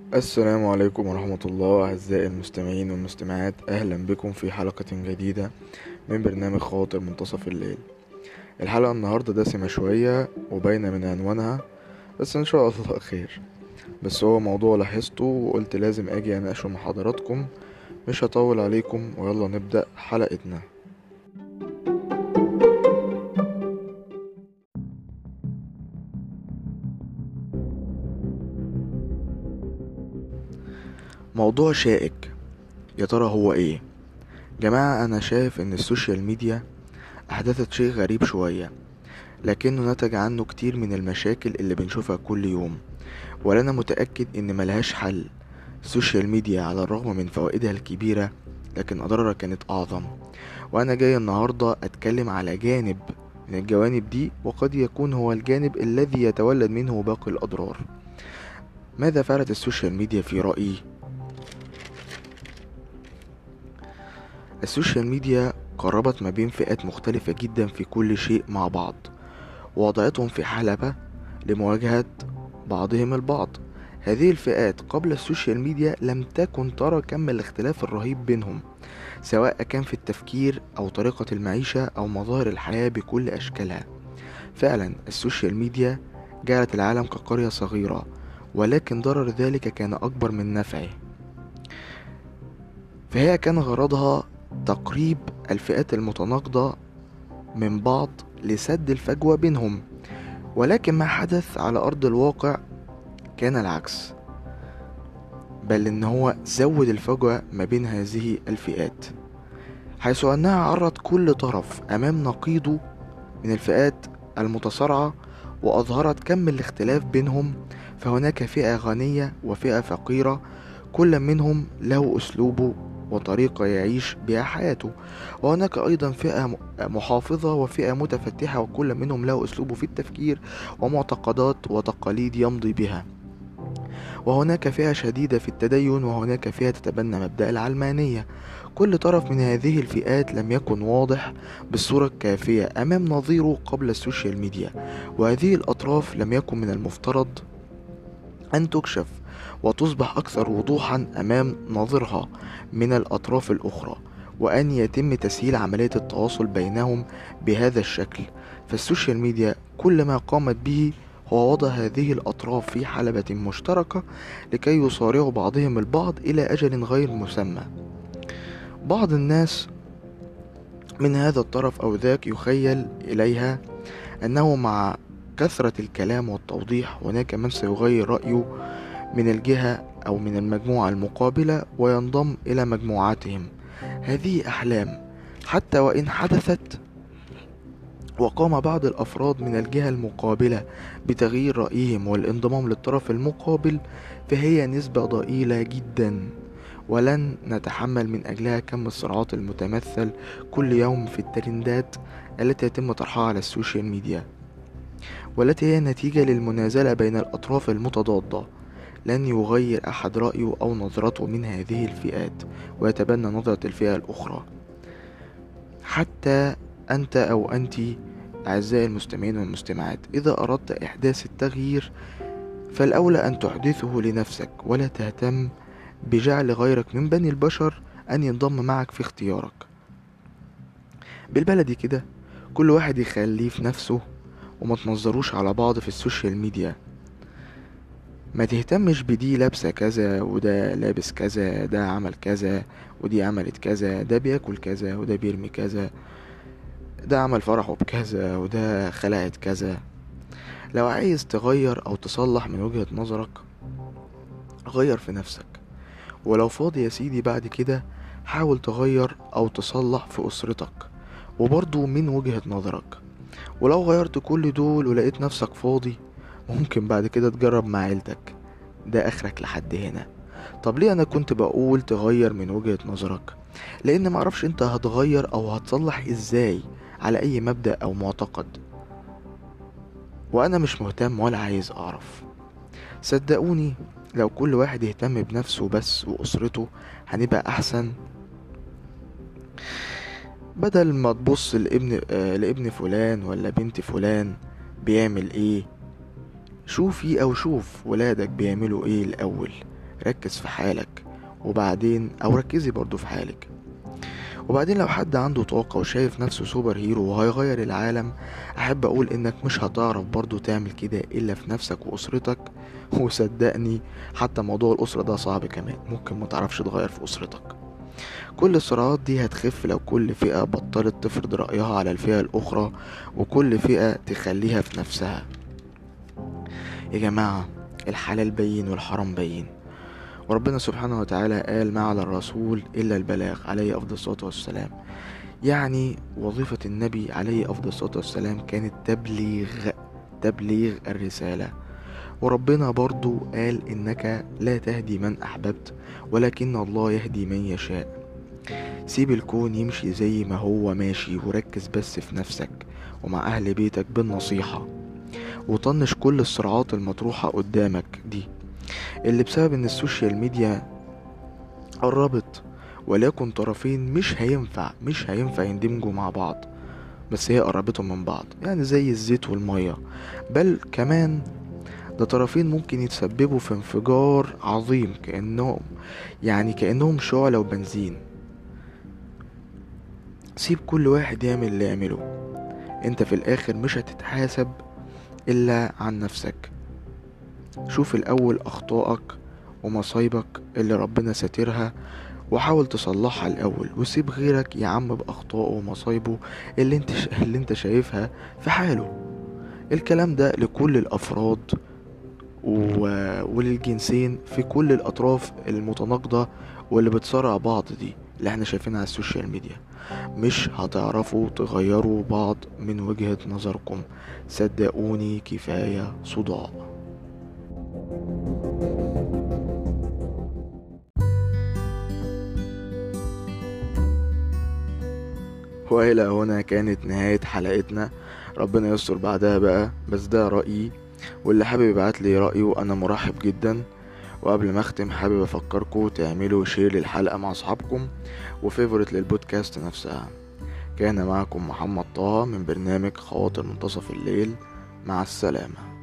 السلام عليكم ورحمة الله أعزائي المستمعين والمستمعات أهلا بكم في حلقة جديدة من برنامج خواطر منتصف الليل الحلقة النهاردة دسمة شوية وباينة من عنوانها بس إن شاء الله خير بس هو موضوع لاحظته وقلت لازم أجي أناقشه مع حضراتكم مش هطول عليكم ويلا نبدأ حلقتنا موضوع شائك يا ترى هو ايه جماعة انا شايف ان السوشيال ميديا احدثت شيء غريب شوية لكنه نتج عنه كتير من المشاكل اللي بنشوفها كل يوم ولا متأكد ان ملهاش حل السوشيال ميديا على الرغم من فوائدها الكبيرة لكن اضرارها كانت اعظم وانا جاي النهاردة اتكلم على جانب من الجوانب دي وقد يكون هو الجانب الذي يتولد منه باقي الاضرار ماذا فعلت السوشيال ميديا في رأيي السوشيال ميديا قربت ما بين فئات مختلفة جدا في كل شيء مع بعض ووضعتهم في حلبة لمواجهة بعضهم البعض هذه الفئات قبل السوشيال ميديا لم تكن ترى كم الاختلاف الرهيب بينهم سواء كان في التفكير أو طريقة المعيشة أو مظاهر الحياة بكل أشكالها فعلا السوشيال ميديا جعلت العالم كقرية صغيرة ولكن ضرر ذلك كان أكبر من نفعه فهي كان غرضها تقريب الفئات المتناقضة من بعض لسد الفجوة بينهم ولكن ما حدث على أرض الواقع كان العكس بل إن هو زود الفجوة ما بين هذه الفئات حيث أنها عرض كل طرف أمام نقيضه من الفئات المتصارعة وأظهرت كم الاختلاف بينهم فهناك فئة غنية وفئة فقيرة كل منهم له أسلوبه وطريقة يعيش بها حياته وهناك أيضا فئة محافظة وفئة متفتحة وكل منهم له أسلوبه في التفكير ومعتقدات وتقاليد يمضي بها وهناك فئة شديدة في التدين وهناك فئة تتبنى مبدأ العلمانية كل طرف من هذه الفئات لم يكن واضح بالصورة الكافية أمام نظيره قبل السوشيال ميديا وهذه الأطراف لم يكن من المفترض أن تكشف وتصبح أكثر وضوحا أمام ناظرها من الأطراف الأخرى وأن يتم تسهيل عملية التواصل بينهم بهذا الشكل فالسوشيال ميديا كل ما قامت به هو وضع هذه الأطراف في حلبة مشتركة لكي يصارعوا بعضهم البعض إلى أجل غير مسمى بعض الناس من هذا الطرف أو ذاك يخيل إليها أنه مع كثرة الكلام والتوضيح هناك من سيغير رأيه من الجهة أو من المجموعة المقابلة وينضم إلى مجموعاتهم هذه أحلام حتى وإن حدثت وقام بعض الأفراد من الجهة المقابلة بتغيير رأيهم والانضمام للطرف المقابل فهي نسبة ضئيلة جدا ولن نتحمل من أجلها كم الصراعات المتمثل كل يوم في الترندات التي يتم طرحها على السوشيال ميديا والتي هي نتيجة للمنازلة بين الأطراف المتضادة لن يغير أحد رأيه أو نظرته من هذه الفئات ويتبنى نظرة الفئة الأخرى حتى أنت أو أنت أعزائي المستمعين والمستمعات إذا أردت إحداث التغيير فالأولى أن تحدثه لنفسك ولا تهتم بجعل غيرك من بني البشر أن ينضم معك في اختيارك بالبلدي كده كل واحد يخليه في نفسه وما تنظروش على بعض في السوشيال ميديا ما تهتمش بدي لابسة كذا وده لابس كذا ده عمل كذا ودي عملت كذا ده بياكل كذا وده بيرمي كذا ده عمل فرحه بكذا وده خلقت كذا لو عايز تغير او تصلح من وجهة نظرك غير في نفسك ولو فاضي يا سيدي بعد كده حاول تغير او تصلح في اسرتك وبرضو من وجهة نظرك ولو غيرت كل دول ولقيت نفسك فاضي ممكن بعد كده تجرب مع عيلتك ده اخرك لحد هنا طب ليه انا كنت بقول تغير من وجهة نظرك لان معرفش انت هتغير او هتصلح ازاي على اي مبدأ او معتقد وانا مش مهتم ولا عايز اعرف صدقوني لو كل واحد يهتم بنفسه بس واسرته هنبقى احسن بدل ما تبص لابن آه لابن فلان ولا بنت فلان بيعمل ايه شوفي او شوف ولادك بيعملوا ايه الاول ركز في حالك وبعدين او ركزي برضو في حالك وبعدين لو حد عنده طاقة وشايف نفسه سوبر هيرو وهيغير العالم أحب أقول إنك مش هتعرف برضو تعمل كده إلا في نفسك وأسرتك وصدقني حتى موضوع الأسرة ده صعب كمان ممكن متعرفش تغير في أسرتك كل الصراعات دي هتخف لو كل فئة بطلت تفرض رأيها على الفئة الأخرى وكل فئة تخليها في نفسها يا جماعة الحلال بين والحرام بين وربنا سبحانه وتعالى قال ما على الرسول إلا البلاغ عليه أفضل الصلاة والسلام يعني وظيفة النبي عليه أفضل الصلاة والسلام كانت تبليغ تبليغ الرسالة وربنا برضو قال إنك لا تهدي من أحببت ولكن الله يهدي من يشاء سيب الكون يمشي زي ما هو ماشي وركز بس في نفسك ومع أهل بيتك بالنصيحة وطنش كل الصراعات المطروحة قدامك دي اللي بسبب ان السوشيال ميديا قربت وليكن طرفين مش هينفع مش هينفع يندمجوا مع بعض بس هي قربتهم من بعض يعني زي الزيت والمية بل كمان ده طرفين ممكن يتسببوا في انفجار عظيم كأنهم يعني كأنهم شعلة وبنزين سيب كل واحد يعمل اللي يعمله انت في الاخر مش هتتحاسب الا عن نفسك شوف الاول اخطائك ومصايبك اللي ربنا ساترها وحاول تصلحها الاول وسيب غيرك يعم باخطائه ومصايبه اللي انت ش... اللي انت شايفها في حاله الكلام ده لكل الافراد و... وللجنسين في كل الاطراف المتناقضه واللي بتصارع بعض دي اللي احنا شايفينها على السوشيال ميديا مش هتعرفوا تغيروا بعض من وجهة نظركم صدقوني كفاية صداع وإلى هنا كانت نهاية حلقتنا ربنا يستر بعدها بقى بس ده رأيي واللي حابب يبعت لي رأيه أنا مرحب جدا وقبل ما أختم حابب أفكركم تعملوا شير للحلقة مع أصحابكم وفيفورت للبودكاست نفسها كان معكم محمد طه من برنامج خواطر منتصف الليل مع السلامه